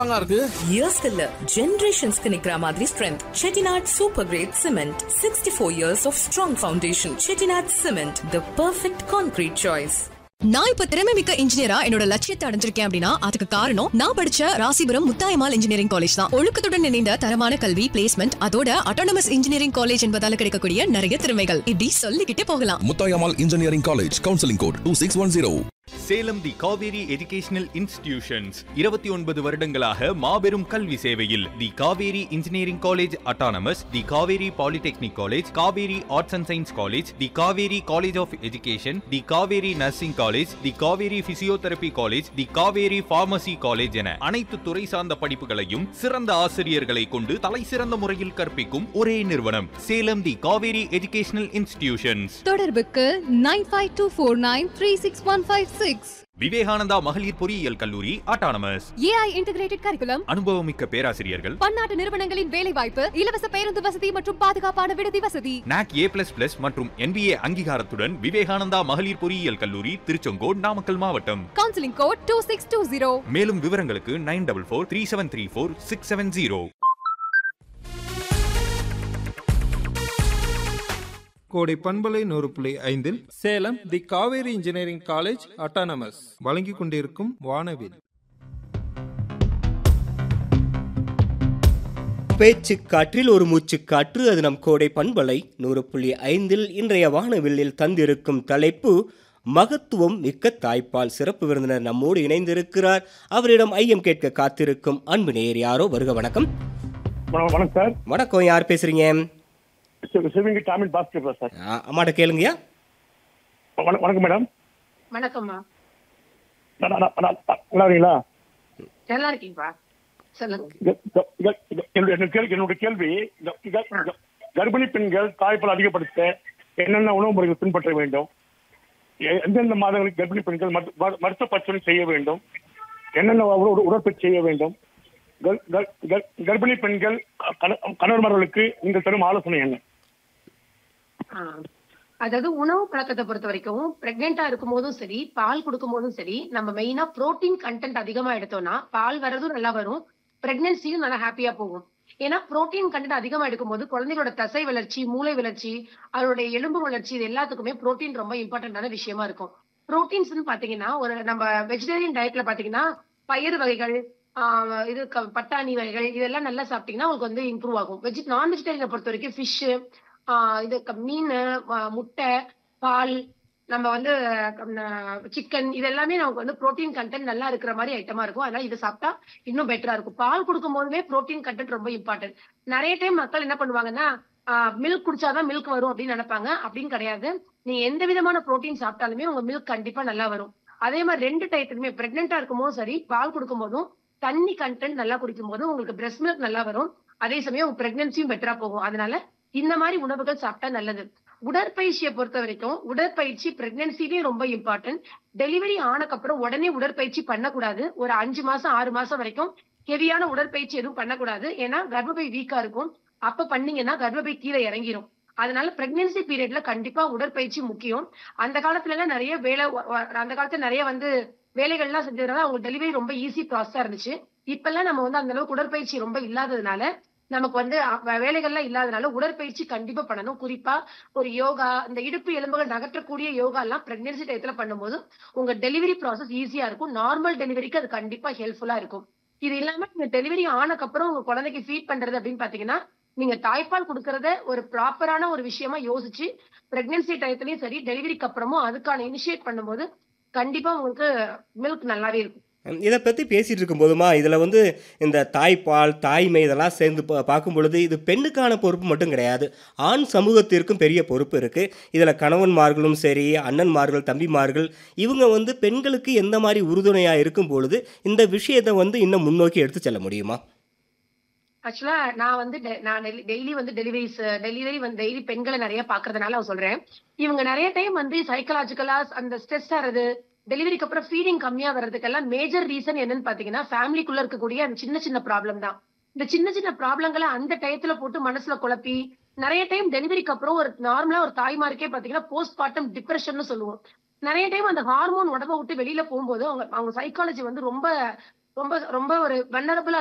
ஸ்ட்ராங்கா இருக்கு இயர்ஸ்க்கு இல்ல ஜெனரேஷன்ஸ்க்கு நிக்கிற மாதிரி strength Chettinad super grade cement sixty four years of strong foundation Chettinad cement the perfect concrete choice நான் இப்ப திறமை மிக்க இன்ஜினியரா என்னோட லட்சியத்தை அடைஞ்சிருக்கேன் அப்படின்னா அதுக்கு காரணம் நான் படிச்ச ராசிபுரம் முத்தாயமால் இன்ஜினியரிங் காலேஜ் தான் ஒழுக்கத்துடன் இணைந்த தரமான கல்வி பிளேஸ்மெண்ட் அதோட அட்டானமஸ் இன்ஜினியரிங் காலேஜ் என்பதால கிடைக்கக்கூடிய நிறைய திறமைகள் இப்படி சொல்லிக்கிட்டே போகலாம் Muthayammal engineering college counselling code two six one zero Salem the Kavery educational institutions இருபத்தி ஒன்பது வருடங்களாக மாபெரும் கல்வி சேவையில் the Kavery engineering college autonomous the Kavery polytechnic college Kavery arts and science college the Kavery college of education the Kavery nursing college the Kavery physiotherapy college the Kavery pharmacy college என அனைத்து துறை சார்ந்த படிப்புகளையும் சிறந்த ஆசிரியர்களை கொண்டு தலை சிறந்த முறையில் கற்பிக்கும் ஒரே நிறுவனம் Salem the Kavery educational institutions தொடர்புக்கு nine five two four nine three six one five six Vivekananda மகளிர் பொறியியல் கல்லூரி அட்டானமஸ் ஏஐ இன்டிகிரேட்டட் கரிக்குலம் அனுபவமிக்க பேராசிரியர்கள் பன்னாட்டு நிறுவனங்களின் வேலைவாய்ப்பு இலவச பேருந்து வசதி மற்றும் பாதுகாப்பான விடுதி வசதி நாக் ஏ பிளஸ் பிளஸ் மற்றும் என்பிஏ அங்கீகாரத்துடன் விவேகானந்தா மகளிர் பொறியியல் கல்லூரி திருச்செங்கோடு நாமக்கல் மாவட்டம் counselling code two six two zero மேலும் விவரங்களுக்கு nine double four three seven three four six seven zero Kodai பண்பலை நூறு புள்ளி ஐந்தில் Salem the Kavery engineering college autonomous வழங்கிக் கொண்டிருக்கும் வானவில் பேச்சு காற்றில் ஒரு மூச்சு காற்று அது நம் கோடை பண்பலை நூறு புள்ளி ஐந்தில் இன்றைய வானவில்லில் தந்திருக்கும் தலைப்பு மகத்துவம் மிக்க தாய்ப்பால் சிறப்பு விருந்தினர் நம்மோடு இணைந்திருக்கிறார் அவரிடம் ஐயம் கேட்க காத்திருக்கும் அன்பு நேயர் யாரோ வருக வணக்கம் வணக்கம் சார் வணக்கம் யார் பேசுறீங்க சிவகங்கை டாமில் பாஸ்கெட் சார் ஆ, அம்மாட்ட கேளுங்கயா வணக்கம் வணக்கம் மேடம் வணக்கம்மா நான்- நான்- நான்- நல்லா இருக்கீங்களா நல்லா இருக்கீங்களா சொல்லுங்க க- க- க- க- என்னுடைய என்னுடைய கேள்வி என்னுடைய கேள்வி க- க- க- கர்ப்பிணி பெண்கள் தாய்ப்பால் அதிகப்படுத்த என்னென்ன உணவு முறைகள் பின்பற்ற வேண்டும் எ- எந்தெந்த மாதங்களுக்கு கர்ப்பிணி பெண்கள் மருத்து- மரு- மருத்துவ பரிசோதனை செய்ய வேண்டும் என்னென்ன உட- உட- உடற்பயிற்சி செய்ய வேண்டும் கர்- கர்- கர்- கர்ப்பிணி பெண்கள் கண- கணவன்மார்களுக்கு நீங்கள் தரும் ஆலோசனை என்ன ஆ. அதாவது உணவு பழக்கத்தை பொறுத்த வரைக்கும் பிரெக்னெண்டா இருக்கும் போதும் சரி பால் கொடுக்கும் போதும் சரி நம்ம மெயினா புரோட்டீன் கண்டென்ட் அதிகமா எடுத்தோம்னா பால் வரதும் நல்லா வரும் பிரெக்னன்சியும் நல்லா ஹாப்பியா போகும் ஏன்னா புரோட்டீன் கண்டென்ட் அதிகமா எடுக்கும்போது குழந்தைகளோட தசை வளர்ச்சி மூளை வளர்ச்சி அதனுடைய எலும்பு வளர்ச்சி இது எல்லாத்துக்குமே புரோட்டீன் ரொம்ப இம்பார்ட்டன்டான விஷயமா இருக்கும் புரோட்டீன்ஸ்னு பாத்தீங்கன்னா ஒரு நம்ம வெஜிடேரியன் டயட்ல பாத்தீங்கன்னா பயிறு வகைகள் ஆஹ் இது க- பட்டாணி வகைகள் இதெல்லாம் நல்லா சாப்பிட்டீங்கன்னா உங்களுக்கு வந்து இம்ப்ரூவ் ஆகும் வெஜி நான் வெஜிடேரியனை பொறுத்த வரைக்கும் ஃபிஷ் இது க- மீன் ஆஹ் முட்டை பால் நம்ம வந்து சிக்கன் இது எல்லாமே நமக்கு வந்து புரோட்டீன் கண்டென்ட் நல்லா இருக்கிற மாதிரி ஐட்டமா இருக்கும் அதனால இது சாப்பிட்டா இன்னும் பெட்டரா இருக்கும் பால் கொடுக்கும் போதுமே புரோட்டீன் கண்டென்ட் ரொம்ப இம்பார்ட்டன்ட் நிறைய டைம் மக்கள் என்ன பண்ணுவாங்கன்னா மில்க் குடிச்சாதான் மில்க் வரும் அப்படின்னு நினைப்பாங்க அப்படின்னு கிடையாது நீங்க எந்த விதமான புரோட்டீன் சாப்பிட்டாலுமே உங்க மில்க் கண்டிப்பா நல்லா வரும் அதே மாதிரி ரெண்டு டயத்துலயுமே பிரெக்னெண்டா இருக்கும் போதும் சரி பால் கொடுக்கும் போதும் தண்ணி கண்டென்ட் நல்லா குடிக்கும் போது உங்களுக்கு பிரஸ்ட் மில்க் நல்லா வரும் அதே சமயம் உங்க பிரெக்னன்சியும் பெட்டரா போகும் அதனால இந்த மாதிரி உணவுகள் சாப்பிட்டா நல்லது உடற்பயிற்சியை பொறுத்த வரைக்கும் உடற்பயிற்சி பிரெக்னன்சிலயும் ரொம்ப இம்பார்ட்டன்ட் டெலிவரி ஆனக்கப்புறம் உடனே உடற்பயிற்சி பண்ணக்கூடாது ஒரு அஞ்சு மாசம் ஆறு மாசம் வரைக்கும் ஹெவியான உடற்பயிற்சி எதுவும் பண்ணக்கூடாது ஏன்னா கர்ப்பப்பை வீக்கா இருக்கும் அப்ப பண்ணீங்கன்னா கர்ப்பப்பை கீழே இறங்கிரும் அதனால பிரெக்னன்சி பீரியட்ல கண்டிப்பா உடற்பயிற்சி முக்கியம் அந்த காலத்துல எல்லாம் நிறைய வேலை வ- வ- அந்த காலத்துல நிறைய வந்து வேலைகள்லாம் செஞ்சதுனால அவங்க டெலிவரி ரொம்ப ஈஸி ப்ராசஸா இருந்துச்சு இப்பெல்லாம் நம்ம வந்து அந்த அளவுக்கு உடற்பயிற்சி ரொம்ப இல்லாததுனால நமக்கு வந்து அ- வே- வேலைகள்லாம் இல்லாதனால உடற்பயிற்சி கண்டிப்பா பண்ணணும் குறிப்பா ஒரு யோகா இந்த இடுப்பு எலும்புகள் நகற்றக்கூடிய யோகா எல்லாம் பிரெக்னன்சி டயத்துல பண்ணும்போது உங்க டெலிவரி ப்ராசஸ் ஈஸியா இருக்கும் நார்மல் டெலிவரிக்கு அது கண்டிப்பா ஹெல்ப்ஃபுல்லா இருக்கும் இது இல்லாம நீங்க டெலிவரி ஆனக்கப்புறம் உங்க குழந்தைக்கு ஃபீட் பண்றது அப்படின்னு பாத்தீங்கன்னா நீங்க தாய்ப்பால் கொடுக்கறத ஒரு ப்ராப்பரான ஒரு விஷயமா யோசிச்சு பிரெக்னன்சி டயத்துலயும் சரி டெலிவரிக்கு அப்புறமும் அதுக்கான இனிஷியேட் பண்ணும்போது கண்டிப்பா உங்களுக்கு மில்க் நல்லாவே இருக்கும் இதை பற்றி பேசிகிட்டு இருக்கும்போதுமா இதில் வந்து இந்த தாய்ப்பால் தாய்மை இதெல்லாம் சேர்ந்து பா- பார்க்கும் பொழுது இது பெண்ணுக்கான பொறுப்பு மட்டும் கிடையாது ஆண் சமூகத்திற்கும் பெரிய பொறுப்பு இருக்குது இதில் கணவன்மார்களும் சரி அண்ணன்மார்கள் தம்பிமார்கள் இவங்க வந்து பெண்களுக்கு எந்த மாதிரி உறுதுணையாக இருக்கும் பொழுது இந்த விஷயத்தை வந்து இன்னும் முன்னோக்கி எடுத்து செல்ல முடியுமா ஆக்சுவலா நான் வந்து டெ- நான் டெய்லி வந்து டெலிவரிஸ் டெலிவரி வந்து டெய்லி பெண்களை நிறைய பாக்குறதுனால நான் சொல்றேன் இவங்க நிறைய டைம் வந்து சைக்கலாஜிக்கலா அந்த ஸ்ட்ரெஸ் ஆறது டெலிவரிக்கு அப்புறம் ஃபீடிங் கம்மியா வர்றதுக்கெல்லாம் மேஜர் ரீசன் என்னன்னு பாத்தீங்கன்னா ஃபேமிலிக்குள்ள இருக்கக்கூடிய அந்த சின்ன சின்ன ப்ராப்ளம் தான் இந்த சின்ன சின்ன ப்ராப்ளங்களை அந்த டயத்துல போட்டு மனசுல குழப்பி நிறைய டைம் டெலிவரிக்கு அப்புறம் ஒரு நார்மலா ஒரு தாய்மாருக்கே பாத்தீங்கன்னா போஸ்ட் பார்ட்டம் டிப்ரெஷன் சொல்லுவோம் நிறைய டைம் அந்த ஹார்மோன் உடம்ப விட்டு வெளியில போகும்போது அவங்க அவங்க சைக்காலஜி வந்து ரொம்ப ரொம்ப ரொம்ப ஒரு வன்னரபிளா